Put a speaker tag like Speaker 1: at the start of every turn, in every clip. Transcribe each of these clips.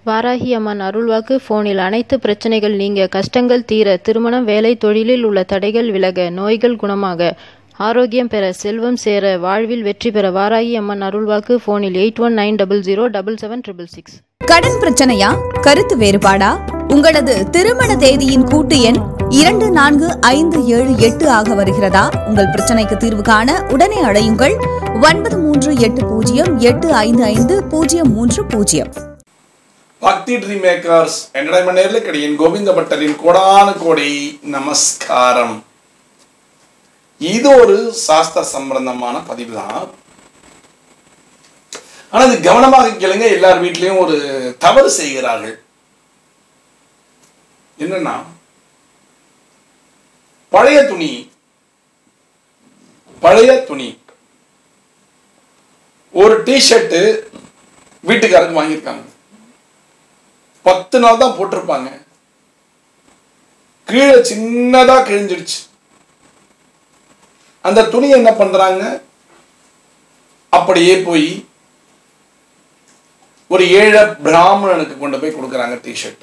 Speaker 1: வாராகி அம்மன் அருள்வாக்கு போனில் அனைத்து பிரச்சனைகள் நீங்க கஷ்டங்கள் தீர திருமணம் வேலை தொழிலில் உள்ள தடைகள் விலக நோய்கள் குணமாக ஆரோக்கியம் பெற செல்வம் சேர வாழ்வில் வெற்றி பெற வாராகி அம்மன் அருள்வாக்கு போனில் eight one nine double zero double seven triple six
Speaker 2: கடன் பிரச்சனையா கருத்து வேறுபாடா உங்களது திருமண தேதியின் கூட்டு எண் இரண்டு நான்கு ஐந்து ஏழு எட்டு ஆக வருகிறதா உங்கள் பிரச்சனைக்கு தீர்வு காண உடனே அழையுங்கள் ஒன்பது மூன்று எட்டு பூஜ்ஜியம் எட்டு ஐந்து ஐந்து பூஜ்ஜியம் மூன்று பூஜ்ஜியம்
Speaker 3: பக்தி ட்ரீம் மேக்கர்ஸ் என்டர்டைன்மெண்ட் நேர்லக்கடியின் கோவிந்த பட்டரின் கோடான கோடி நமஸ்காரம் இது ஒரு சாஸ்திர சம்பந்தமான பதிவு தான் ஆனா இது கவனமாக கேளுங்க எல்லார் வீட்லயும் ஒரு தவறு செய்கிறார்கள் என்னன்னா பழைய துணி பழைய துணி ஒரு டிஷர்ட் வீட்டுக்காரருக்கு வாங்கியிருக்காங்க பத்து நாள் தான் போட்டிருப்பாங்க கீழே சின்னதா கிழிஞ்சிடுச்சு அந்த துணியை என்ன பண்றாங்க அப்படியே போய் ஒரு ஏழை பிராமணனுக்கு கொண்டு போய் கொடுக்கறாங்க டிஷர்ட்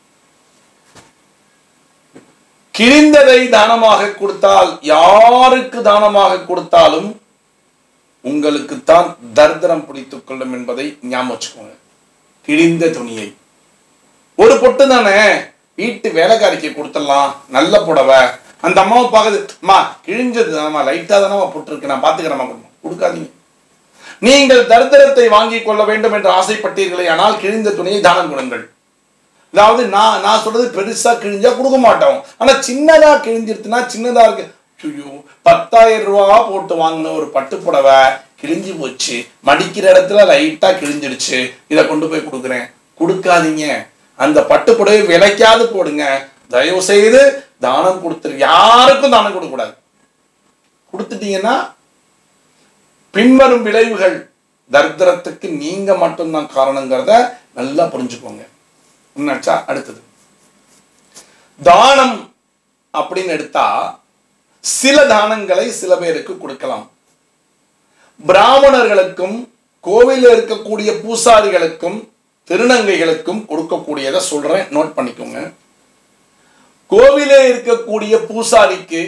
Speaker 3: கிழிந்ததை தானமாக கொடுத்தால் யாருக்கு தானமாக கொடுத்தாலும் உங்களுக்கு தான் தர்தரம் பிடித்துக் கொள்ளும் என்பதை ஞாபகம் வச்சுக்கோங்க கிழிந்த துணியை ஒரு பொட்டு தானே வீட்டு வேலைக்காரிக்கு கொடுத்துடலாம் நல்ல புடவை அந்த அம்மாவை பார்க்குது அம்மா கிழிஞ்சது தானம்மா லைட்டாக தானம்மா போட்டிருக்கு நான் பார்த்துக்கிறேம்மா கொடுமா கொடுக்காதீங்க நீங்கள் தரித்திரத்தை வாங்கி கொள்ள வேண்டும் என்று ஆசைப்பட்டீர்களே ஆனால் கிழிந்த துணியை தானம் கொடுங்கள் அதாவது நான் நான் சொல்றது பெருசா கிழிஞ்சா கொடுக்க மாட்டோம் ஆனா சின்னதா கிழிஞ்சிருச்சுன்னா சின்னதா இருக்கு ஐயோ பத்தாயிரம் ரூபா போட்டு வாங்கின ஒரு பட்டு புடவை கிழிஞ்சு போச்சு மடிக்கிற இடத்துல லைட்டா கிழிஞ்சிடுச்சு இதை கொண்டு போய் கொடுக்குறேன் கொடுக்காதீங்க அந்த பட்டு புடவை விலைக்காது போடுங்க தயவு செய்து தானம் கொடுத்துரு யாருக்கும் தானம் கொடுக்க கூடாது கொடுத்துட்டீங்கன்னா பின்வரும் விளைவுகள் தரித்திரத்துக்கு நீங்க மட்டும்தான் காரணங்கிறத நல்லா புரிஞ்சுக்கோங்க என்னாச்சா அடுத்தது தானம் அப்படின்னு எடுத்தா சில தானங்களை சில பேருக்கு கொடுக்கலாம் பிராமணர்களுக்கும் கோவிலில் இருக்கக்கூடிய பூசாரிகளுக்கும் திருநங்கைகளுக்கும் கொடுக்கக்கூடியதை சொல்றேன் நோட் பண்ணிக்கோங்க கோவிலே இருக்கக்கூடிய பூசாரிக்கு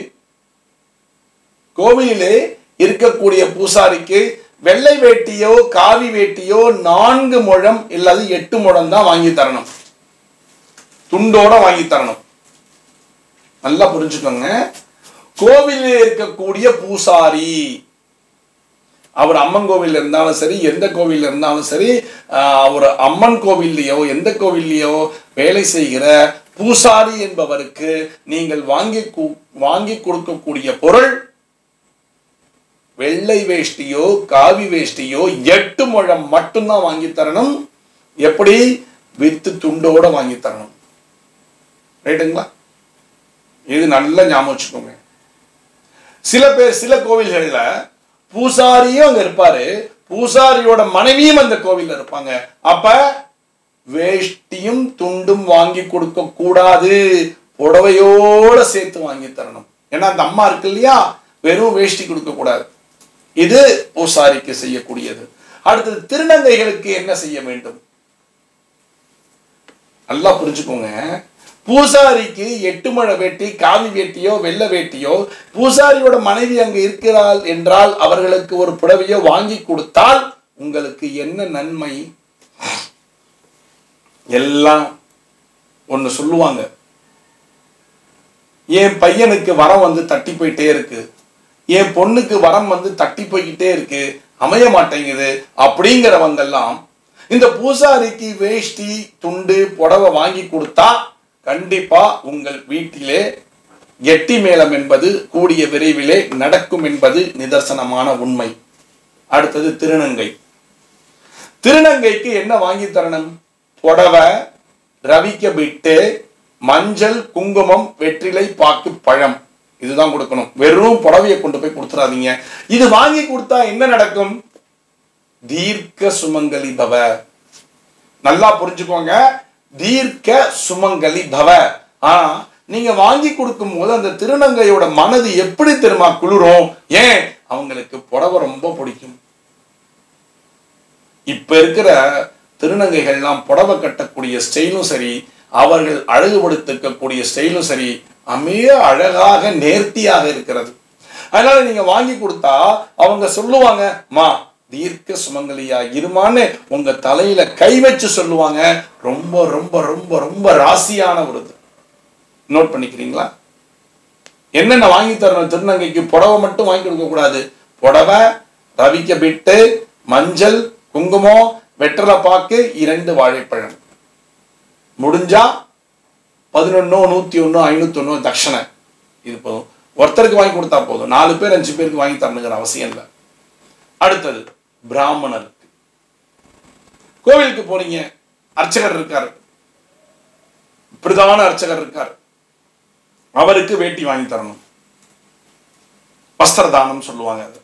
Speaker 3: கோவிலே இருக்கக்கூடிய பூசாரிக்கு வெள்ளை வேட்டியோ காவி வேட்டியோ நான்கு முழம் இல்லாது எட்டு முழம் தான் வாங்கி தரணும் துண்டோட வாங்கி தரணும் நல்லா புரிஞ்சுக்கோங்க கோவிலில் இருக்கக்கூடிய பூசாரி அவர் அம்மன் கோவில் இருந்தாலும் சரி எந்த கோவில் இருந்தாலும் சரி ஆஹ், அவர் அம்மன் கோவில்லையோ எந்த கோவில்லையோ வேலை செய்கிற பூசாரி என்பவருக்கு நீங்கள் வாங்கி கு- வாங்கி கொடுக்கக்கூடிய பொருள் வெள்ளை வேஷ்டியோ காவி வேஷ்டியோ எட்டு முழம் மட்டும்தான் வாங்கி தரணும் எப்படி வித்து துண்டோட வாங்கி தரணும் ரைட்டுங்களா இது நல்லா ஞாபகம் வச்சுக்கோங்க சில பேர் சில கோவில்கள்ல பூசாரியும் அங்க இருப்பாரு பூசாரியோட மனைவியும் அந்த கோவில்ல இருப்பாங்க அப்ப வேஷ்டியும் துண்டும் வாங்கி கொடுக்க கூடாது புடவையோட சேர்த்து வாங்கி தரணும் ஏன்னா அந்த அம்மா இருக்கு இல்லையா வெறும் வேஷ்டி கொடுக்க கூடாது இது பூசாரிக்கு செய்யக்கூடியது அடுத்தது திருநங்கைகளுக்கு என்ன செய்ய வேண்டும் நல்லா புரிஞ்சுக்கோங்க பூசாரிக்கு எட்டு மழை வேட்டி காவி வேட்டியோ வெள்ளை வேட்டியோ பூசாரியோட மனைவி அங்கு இருக்கிறாள் என்றால் அவர்களுக்கு ஒரு புடவையோ வாங்கி கொடுத்தால் உங்களுக்கு என்ன நன்மை எல்லாம் ஒன்னு சொல்லுவாங்க என் பையனுக்கு வரம் வந்து தட்டி போயிட்டே இருக்கு என் பொண்ணுக்கு வரம் வந்து தட்டி போய்கிட்டே இருக்கு அமைய மாட்டேங்குது அப்படிங்கிறவங்கெல்லாம் இந்த பூசாரிக்கு வேஷ்டி துண்டு புடவை வாங்கி கொடுத்தா கண்டிப்பா உங்கள் வீட்டிலே எட்டி மேளம் என்பது கூடிய விரைவிலே நடக்கும் என்பது நிதர்சனமான உண்மை அடுத்தது திருநங்கை திருநங்கைக்கு என்ன வாங்கி தரணும் புடவை ரவிக்க பிட்டு மஞ்சள் குங்குமம் வெற்றிலை பாக்கு பழம் இதுதான் கொடுக்கணும் வெறும் புடவையை கொண்டு போய் கொடுத்துறாதீங்க இது வாங்கி கொடுத்தா என்ன நடக்கும் தீர்க்க சுமங்கலி பவ நல்லா புரிஞ்சுக்கோங்க தீர்க்க சுமங்கலி பவ ஆனா நீங்க வாங்கி கொடுக்கும் போது அந்த திருநங்கையோட மனது எப்படி தெரியுமா குளிரும் ஏன் அவங்களுக்கு புடவை ரொம்ப பிடிக்கும் இப்ப இருக்கிற திருநங்கைகள்லாம் புடவை கட்டக்கூடிய ஸ்டைலும் சரி அவர்கள் அழகுபடுத்திக்கக்கூடிய ஸ்டைலும் சரி மிக அழகாக நேர்த்தியாக இருக்கிறது அதனால நீங்க வாங்கி கொடுத்தா அவங்க சொல்லுவாங்க மா தீர்க்க சுமங்கலியா இருமான்னு உங்க தலையில கை வச்சு சொல்லுவாங்க ரொம்ப ரொம்ப ரொம்ப ரொம்ப ராசியான ஒரு இது நோட் பண்ணிக்கிறீங்களா என்னென்ன வாங்கி தரணும் திருநங்கைக்கு புடவை மட்டும் வாங்கி கொடுக்க கூடாது புடவை ரவிக்க பிட்டு மஞ்சள் குங்குமம் வெற்றலை பாக்கு இரண்டு வாழைப்பழம் முடிஞ்சா பதினொன்னோ நூத்தி ஒண்ணோ ஐநூத்தி ஒண்ணோ தட்சணை இது போதும் ஒருத்தருக்கு வாங்கி கொடுத்தா போதும் நாலு பேர் அஞ்சு பேருக்கு வாங்கி தரணுங்கிற அவசியம் இல்லை அடுத்தது பிராமணருக்கு கோவிலுக்கு போறீங்க அர்ச்சகர் இருக்காரு பிரதான அர்ச்சகர் இருக்கார் அவருக்கு வேட்டி வாங்கி தரணும் வஸ்திர தானம் சொல்லுவாங்க அது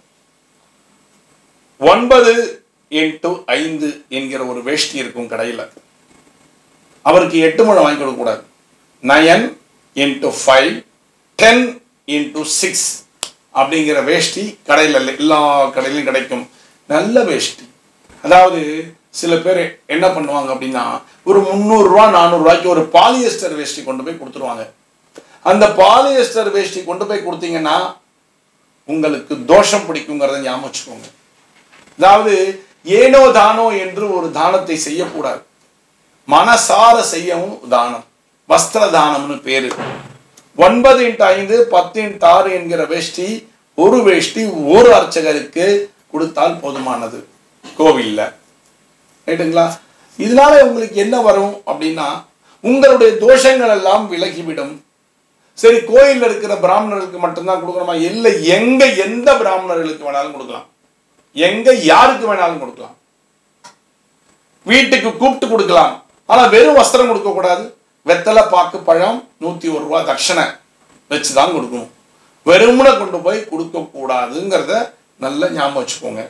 Speaker 3: ஒன்பது இன்ட்டு ஐந்து என்கிற ஒரு வேஷ்டி இருக்கும் கடையில் அவருக்கு எட்டு முழம் வாங்கி கொடுக்க கூடாது nine into five ten into six அப்படிங்கிற வேஷ்டி கடையில் எல்லா கடையிலும் கிடைக்கும் நல்ல வேஷ்டி அதாவது சில பேர் என்ன பண்ணுவாங்க அப்படின்னா ஒரு முந்நூறுரூவா நானூறுரூவாய்க்கு ஒரு பாலியஸ்டர் வேஷ்டி கொண்டு போய் கொடுத்துருவாங்க அந்த பாலியஸ்டர் வேஷ்டி கொண்டு போய் கொடுத்தீங்கன்னா உங்களுக்கு தோஷம் பிடிக்குங்கிறத ஞாபகம் வச்சுக்கோங்க அதாவது ஏனோ தானோ என்று ஒரு தானத்தை செய்யக்கூடாது மனசார செய்யவும் தானம் வஸ்திர தானம்னு பேரு ஒன்பது இன்ட்டு ஐந்து பத்து இன்ட்டு ஆறு என்கிற வேஷ்டி ஒரு வேஷ்டி ஒரு அர்ச்சகருக்கு கொடுத்தால் போதுமானது கோவில்ல ரைட்டுங்களா இதனால உங்களுக்கு என்ன வரும் அப்படின்னா உங்களுடைய தோஷங்கள் எல்லாம் விலகிவிடும் சரி கோயில்ல இருக்கிற பிராமணர்களுக்கு மட்டும்தான் கொடுக்கணுமா இல்லை எங்க எந்த பிராமணர்களுக்கு வேணாலும் கொடுக்கலாம் எங்க யாருக்கு வேணாலும் கொடுக்கலாம் வீட்டுக்கு கூப்பிட்டு கொடுக்கலாம் ஆனா வெறும் வஸ்திரம் கொடுக்க கூடாது வெத்தலை பாக்கு பழம் நூத்தி ஒரு ரூபா தட்சணை வச்சுதான் கொடுக்கணும் வெறுமனை கொண்டு போய் கொடுக்க கூடாதுங்கிறத நல்ல ஞாபகம் வச்சுக்கோங்க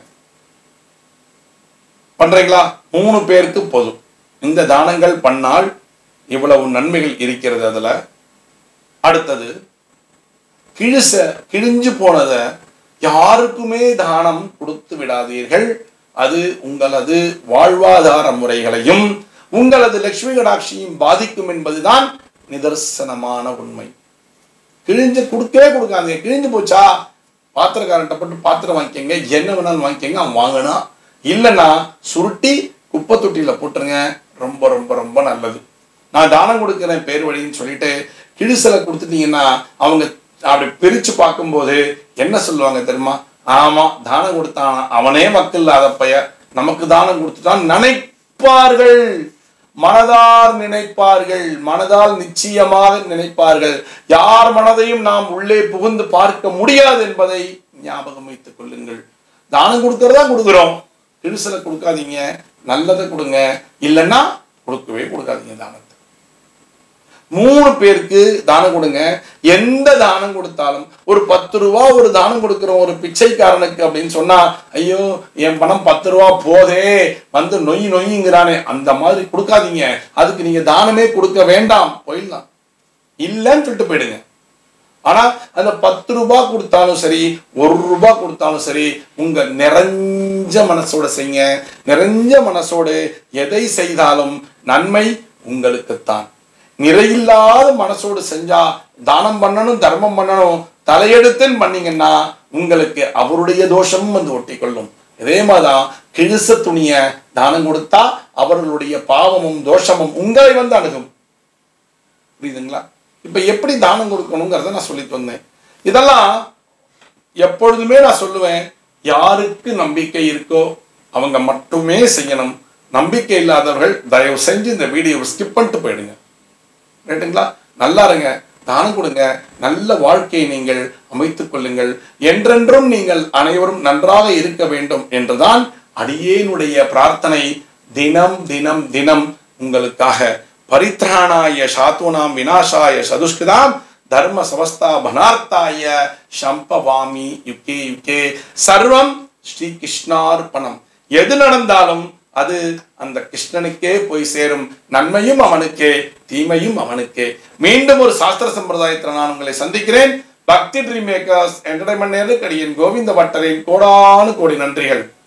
Speaker 3: பண்றீங்களா மூணு பேருக்கு போதும் இந்த தானங்கள் பண்ணால் இவ்வளவு நன்மைகள் இருக்கிறது அதுல அடுத்தது கிழிச கிழிஞ்சு போனதை யாருக்குமே தானம் கொடுத்து விடாதீர்கள் அது உங்களது வாழ்வாதார முறைகளையும் உங்களது லட்சுமி கடாட்சியும் பாதிக்கும் என்பதுதான் நிதர்சனமான உண்மை கிழிஞ்சு கொடுக்கவே கொடுக்காதீங்க கிழிஞ்சு போச்சா பாத்திரக்காரன்ட்ட போட்டு பாத்திரம் வாங்கிக்கங்க என்ன வேணாலும் வாங்கிக்கங்க அவன் வாங்கினா இல்லைன்னா சுருட்டி குப்பை தொட்டியில போட்டுருங்க ரொம்ப ரொம்ப ரொம்ப நல்லது நான் தானம் கொடுக்குறேன் பேர் வழின்னு சொல்லிட்டு கிழிசலை கொடுத்துட்டீங்கன்னா அவங்க அப்படி பிரிச்சு பார்க்கும்போது என்ன சொல்லுவாங்க தெரியுமா ஆமா தானம் கொடுத்தான் அவனே மக்கள் இல்லாத பைய நமக்கு தானம் கொடுத்துட்டான் நினைப்பார்கள் மனதால் நினைப்பார்கள் மனதால் நிச்சயமாக நினைப்பார்கள் யார் மனதையும் நாம் உள்ளே புகுந்து பார்க்க முடியாது என்பதை ஞாபகம் வைத்துக் கொள்ளுங்கள் தானம் கொடுக்கறதா கொடுக்குறோம் கிழிசலை கொடுக்காதீங்க நல்லதை கொடுங்க இல்லைன்னா கொடுக்கவே கொடுக்காதீங்க தானத்தை மூணு பேருக்கு தானம் கொடுங்க எந்த தானம் கொடுத்தாலும் ஒரு பத்து ரூபா ஒரு தானம் கொடுக்குறோம் ஒரு பிச்சைக்காரனுக்கு அப்படின்னு சொன்னா ஐயோ என் பணம் பத்து ரூபா போதே வந்து நொய் நொய்ங்கிறானே அந்த மாதிரி கொடுக்காதீங்க அதுக்கு நீங்க தானமே கொடுக்க வேண்டாம் போயிடலாம் இல்லைன்னு சொல்லிட்டு போயிடுங்க ஆனா அந்த பத்து ரூபாய் கொடுத்தாலும் சரி ஒரு ரூபாய் கொடுத்தாலும் சரி உங்க நிறைஞ்ச மனசோட செய்யுங்க நிறைஞ்ச மனசோடு எதை செய்தாலும் நன்மை உங்களுக்குத்தான் நிறையில்லாத மனசோடு செஞ்சா தானம் பண்ணணும் தர்மம் பண்ணணும் தலையெடுத்துன்னு பண்ணீங்கன்னா உங்களுக்கு அவருடைய தோஷமும் வந்து ஒட்டிக்கொள்ளும் இதே மாதிரிதான் கிழிச துணிய தானம் கொடுத்தா அவர்களுடைய பாவமும் தோஷமும் உங்களை வந்து அணுகும் புரியுதுங்களா இப்ப எப்படி தானம் கொடுக்கணுங்கிறத நான் சொல்லிட்டு வந்தேன் இதெல்லாம் எப்பொழுதுமே நான் சொல்லுவேன் யாருக்கு நம்பிக்கை இருக்கோ அவங்க மட்டுமே செய்யணும் நம்பிக்கை இல்லாதவர்கள் தயவு செஞ்சு இந்த வீடியோவை ஸ்கிப் பண்ணிட்டு போயிடுங்க ரைட்டுங்களா நல்லா இருங்க தானம் கொடுங்க நல்ல வாழ்க்கையை நீங்கள் அமைத்துக் கொள்ளுங்கள் என்றென்றும் நீங்கள் அனைவரும் நன்றாக இருக்க வேண்டும் என்றுதான் அடியேனுடைய பிரார்த்தனை தினம் தினம் தினம் உங்களுக்காக பரித்ராணாய சாத்துனாம் விநாசாய சதுஷ்கிதாம் தர்ம சவஸ்தா பனார்த்தாய சம்பவாமி யுகே யுகே சர்வம் ஸ்ரீ கிருஷ்ணார்ப்பணம் எது நடந்தாலும் அது அந்த கிருஷ்ணனுக்கே போய் சேரும் நன்மையும் அவனுக்கே தீமையும் அவனுக்கே மீண்டும் ஒரு சாஸ்திர சம்பிரதாயத்தில் நான் உங்களை சந்திக்கிறேன் பக்தி ட்ரீம் மேக்கர்ஸ் என்டர்டைன்மெண்ட் நேருக்கு அடியேன் கோவிந்த பட்டரின் கோடானு கோடி நன்றிகள்